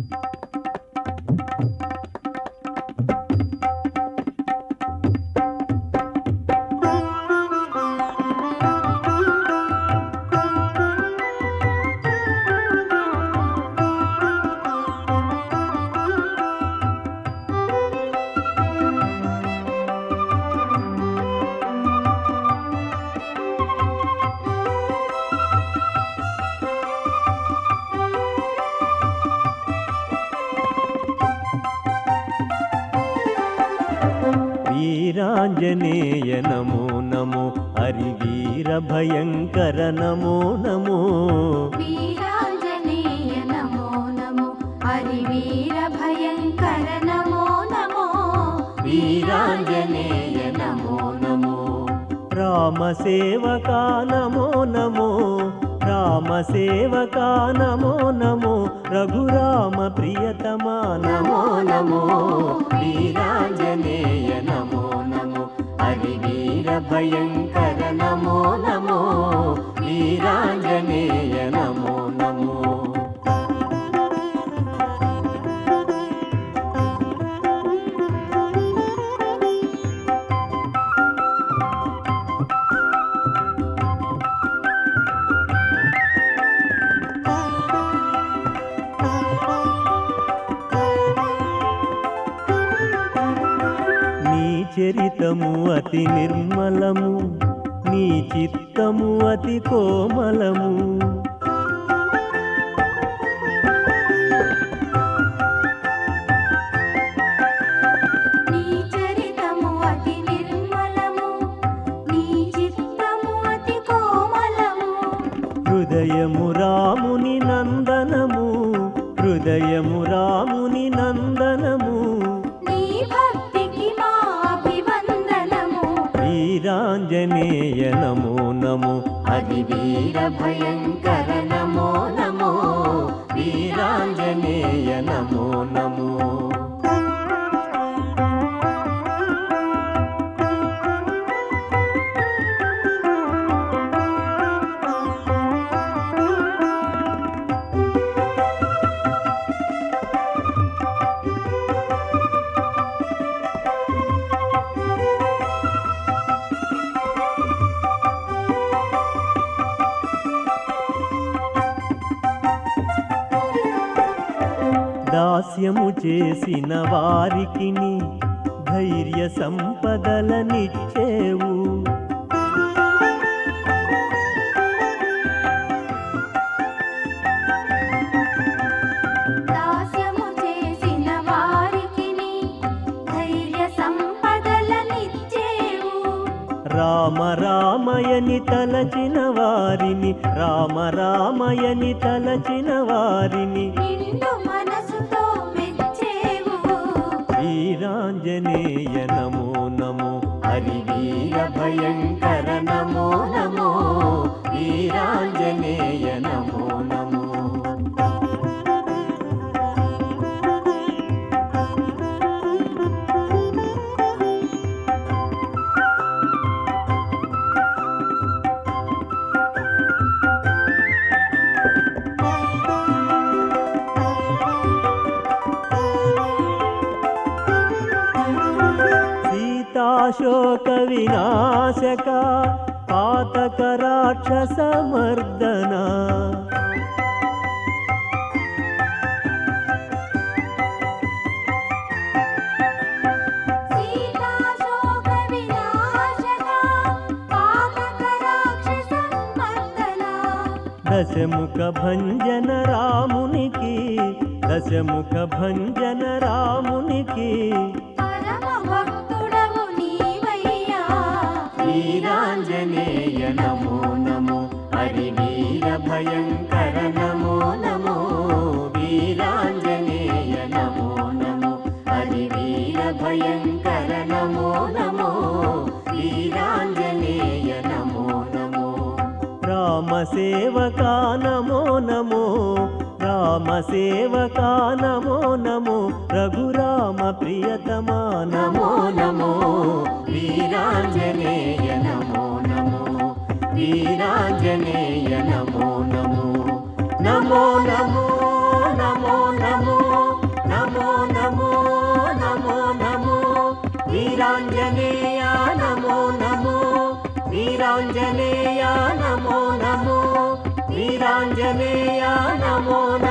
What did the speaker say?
వీరాంజనేయ నమో నమో హరి వీర భయంకర నమో నమో వీరాంజనేయ నమో నమో హరి వీర భయంకర నమో నమో వీరాంజనేయ నమో నమో రామ సేవకా నమో నమో రామ సేవకా నమో నమో రఘురామ ప్రియతమా నమో నమో వీరాంజనేయ నమో నమో హరి వీర భయంకర నమో నమో వీరాంజనేయ నమో నమో నీ చరితము అతి నిర్మలము నీ చిత్తము అతి కోమలము నీ చరితము అతి నిర్మలము నీ చిత్తము అతి కోమలము హృదయము రాముని నందనము హృదయము రాముని నందనము నీ భక్తికి మా అభివందనము వీరాంజనేయ నమో నమో హరి వీర భయంకర నమో నమో వీరాంజనేయ నమో నమో దాస్యము చేసిన వారికి ధైర్య సంపదలనిచ్చేవు దాస్యము చేసిన వారికి ధైర్య సంపదలనిచ్చేవు రామ రామయని తలచిన వారిని రామ రామయని తలచిన వారిని నిండు మనసుతో మెచ్చేవు వీరాంజనేయ నమో నమో హరి వీర భయంకర నమో నమో వీరాంజనేయ నమో నమో సీతాశోక వినాశక పాతక రాక్షస మర్దన సీతాశోక వినాశక పాతక రాక్షస మర్దన దశముఖ భంజన రామునికి దశముఖ భంజన రామునికి పరమ భక్తుడవు నీవయ్యా వీరాంజనేయ నమో నమో హరి వీర భయంకర నమో నమో వీరాంజనేయ నమో నమో హరి వీర భయంకర నమో నమో వీరాంజనేయ నమో నమో రామ సేవకా నమో నమో రామ సేవకా నమో నమో రఘురామ ప్రియతమా నమో నమో వీరాంజనేయ నమో నమో వీరాంజనేయ నమో నమో నమో నమో నమో నమో వీరాంజనేయ నమో నమో వీరాంజనేయ నమో నమో వీరాంజనేయ నమో నమో